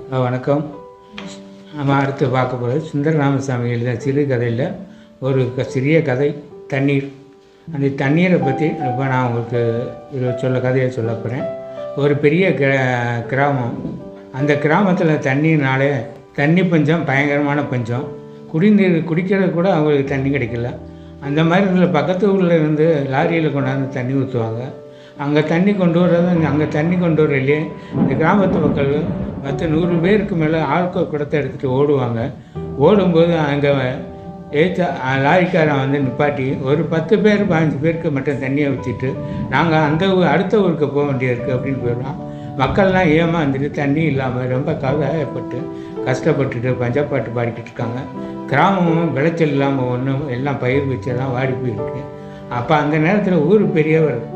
அஹ் வணக்கம் நம்ம அடுத்து பார்க்க போகிறது சுந்தர ராமசாமி எழுதின சிறுகதையில் ஒரு க- சிறிய கதை தண்ணீர் அந்த தண்ணீரை பற்றி இப்போ நான் உங்களுக்கு இது சொல்ல கதையை சொல்ல போகிறேன் ஒரு பெரிய கிர கிராமம் அந்த கிராமத்தில் தண்ணினாலே தண்ணி பஞ்சம் பயங்கரமான பஞ்சம் குடிநீர் குடிக்கிறது கூட அவங்களுக்கு தண்ணி கிடைக்கல அந்த மாதிரி இதில் பக்கத்து ஊரில் இருந்து லாரியில் கொண்டாந்து தண்ணி ஊற்றுவாங்க அங்கே தண்ணி கொண்டு வர்றது அங்கே தண்ணி கொண்டு வரலையே இந்த கிராமத்து மக்கள் பத்து நூறு பேருக்கு மேலே ஆட்கள் குடத்தை எடுத்துகிட்டு ஓடுவாங்க ஓடும்போது அங்கே ஏற்ற லாரிக்காரன் வந்து நிப்பாட்டி ஒரு பத்து பேர் பதினஞ்சு பேருக்கு மட்டும் தண்ணியை ஊற்றிட்டு நாங்கள் அந்த ஊ- அடுத்த ஊருக்கு போக வேண்டியிருக்கு அப்படின்னு போயிடுவோம் மக்கள்லாம் ஏமாந்துட்டு தண்ணி இல்லாமல் ரொம்ப கவலைப்பட்டு கஷ்டப்பட்டுட்டு பஞ்சப்பாட்டு பாடிக்கிட்டு இருக்காங்க கிராமமும் விளைச்சல் இல்லாமல் ஒன்றும் எல்லாம் பயிர் வச்செல்லாம் வாடி போயிருக்கு அப்போ அந்த நேரத்தில் ஊர் பெரியவர்